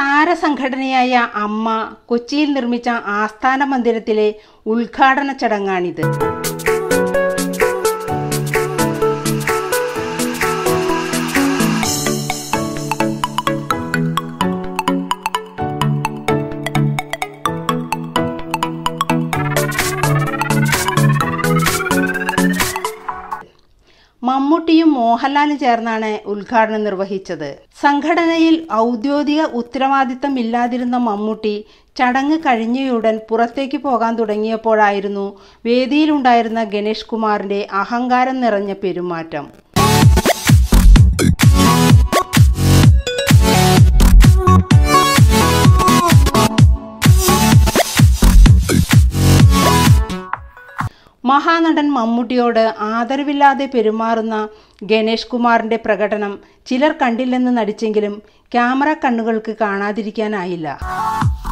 താരസംഘടനയായ അമ്മ കൊച്ചിയിൽ നിർമ്മിച്ച ആസ്ഥാന മന്ദിരത്തിലെ ഉദ്ഘാടന ചടങ്ങാണിത് മമ്മൂട്ടിയും മോഹൻലാലും ചേർന്നാണ് ഉദ്ഘാടനം നിർവഹിച്ചത് സംഘടനയിൽ ഔദ്യോഗിക ഉത്തരവാദിത്തം ഇല്ലാതിരുന്ന മമ്മൂട്ടി ചടങ്ങ് കഴിഞ്ഞയുടൻ പുറത്തേക്ക് പോകാൻ തുടങ്ങിയപ്പോഴായിരുന്നു വേദിയിലുണ്ടായിരുന്ന ഗണേഷ് കുമാറിന്റെ അഹങ്കാരം നിറഞ്ഞ പെരുമാറ്റം മഹാനടൻ മമ്മൂട്ടിയോട് ആദരവില്ലാതെ പെരുമാറുന്ന ഗണേഷ് കുമാറിന്റെ പ്രകടനം ചിലർ കണ്ടില്ലെന്ന് നടിച്ചെങ്കിലും ക്യാമറ കണ്ണുകൾക്ക് കാണാതിരിക്കാനായില്ല